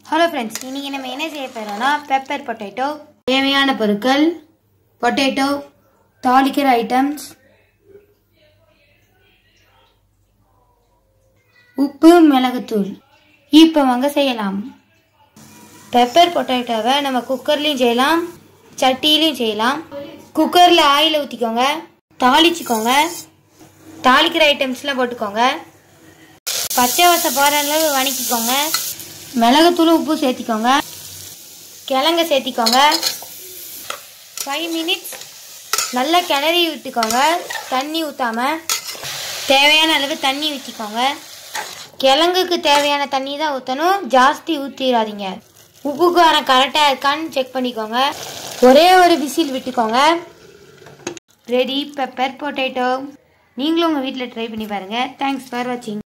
hello friends இன்னைக்கு நம்ம என்ன செய்ய போறோம்னா பெப்பர் பொட்டேட்டோ தேவையான பொருட்கள் பொட்டேட்டோ தாளிக்கிற ஐட்டம்ஸ் உப்பு மிளகுத்தூள் இப்போ வாங்க செய்யலாம் பெப்பர் பொட்டேட்டோவை நம்ம குக்கர்லேயும் செய்யலாம் சட்டியிலையும் செய்யலாம் குக்கரில் ஆயில் ஊற்றிக்கோங்க தாளிச்சுக்கோங்க தாளிக்கிற ஐட்டம்ஸ்லாம் போட்டுக்கோங்க பச்சை வாசம் போகிற அளவு வணக்கிக்கோங்க மிளகுத்தூள் உப்பு சேர்த்திக்கோங்க கிழங்க சேர்த்திக்கோங்க ஃபைவ் மினிட்ஸ் நல்லா கிளறி விட்டுக்கோங்க தண்ணி ஊற்றாம தேவையான அளவு தண்ணி ஊற்றிக்கோங்க கிழங்குக்கு தேவையான தண்ணி தான் ஊற்றணும் ஜாஸ்தி ஊற்றிடாதீங்க உப்பு காரம் கரெக்டாக இருக்கான்னு செக் பண்ணிக்கோங்க ஒரே ஒரு விசில் விட்டுக்கோங்க ரெடி பெப்பர் பொட்டேட்டோ நீங்களும் உங்கள் வீட்டில் ட்ரை பண்ணி பாருங்கள் தேங்க்ஸ் ஃபார் வாட்சிங்